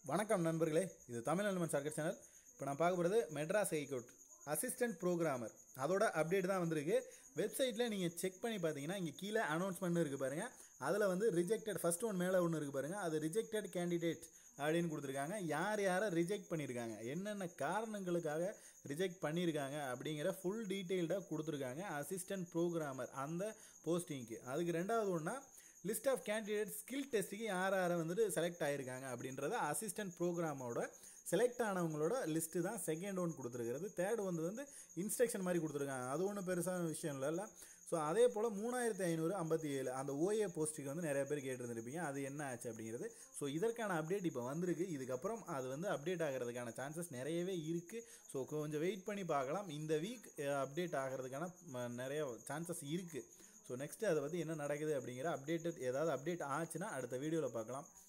வணக்கம் நண்பர்களே இது தமிழ் எலிமெண்ட் சர்க்கர் சேனல் இப்போ நான் பார்க்க போகிறது மெட்ராஸ் ஹைகோர்ட் அசிஸ்டன்ட் ப்ரோக்ராமர் அதோட அப்டேட் தான் வந்திருக்கு வெப்சைட்டில் நீங்கள் செக் பண்ணி பார்த்தீங்கன்னா இங்கே கீழே அனௌன்ஸ்மெண்ட் இருக்குது பாருங்கள் அதில் வந்து ரிஜெக்டட் ஃபர்ஸ்ட் ஒன் மேலே ஒன்று இருக்குது பாருங்கள் அது ரிஜெக்டட் கேண்டிடேட் அப்படின்னு கொடுத்துருக்காங்க யார் யாரை ரிஜெக்ட் பண்ணியிருக்காங்க என்னென்ன காரணங்களுக்காக ரிஜெக்ட் பண்ணியிருக்காங்க அப்படிங்கிற ஃபுல் டீட்டெயில்டாக கொடுத்துருக்காங்க அசிஸ்டன்ட் ப்ரோக்ராமர் அந்த போஸ்டிங்க்கு அதுக்கு ரெண்டாவது ஒன்றா லிஸ்ட் ஆஃப் கேண்டிடேட் ஸ்கில் டெஸ்ட்டுக்கு யார் யாரை வந்துட்டு செலக்ட் ஆகிருக்காங்க அப்படின்றத அசிஸ்டன்ட் ப்ரோக்ராமோட செலக்ட் ஆனவங்களோட லிஸ்ட்டு தான் செகண்ட் ஒன் கொடுத்துருக்கிறது தேர்ட் வந்து வந்து இன்ஸ்ட்ரக்ஷன் மாதிரி கொடுத்துருக்காங்க அது ஒன்றும் பெருசான விஷயம் இல்லைல்ல ஸோ அதே போல் மூணாயிரத்தி ஐநூறு ஐம்பத்தி ஏழு அந்த ஓஏ போஸ்ட்டுக்கு வந்து நிறைய பேர் கேட்டிருந்துருப்பீங்க அது என்ன ஆச்சு அப்படிங்கிறது ஸோ இதற்கான அப்டேட் இப்போ வந்திருக்கு இதுக்கப்புறம் அது வந்து அப்டேட் ஆகிறதுக்கான சான்சஸ் நிறையவே இருக்குது ஸோ கொஞ்சம் வெயிட் பண்ணி பார்க்கலாம் இந்த வீக் அப்டேட் ஆகிறதுக்கான ம, நிறைய சான்சஸ் இருக்குது ஸோ நெக்ஸ்ட்டு அதை பற்றி என்ன நடக்குது அப்படிங்கிற அப்டேட்டட் ஏதாவது அப்டேட் ஆச்சுன்னா அடுத்த வீடியோவில் பார்க்கலாம்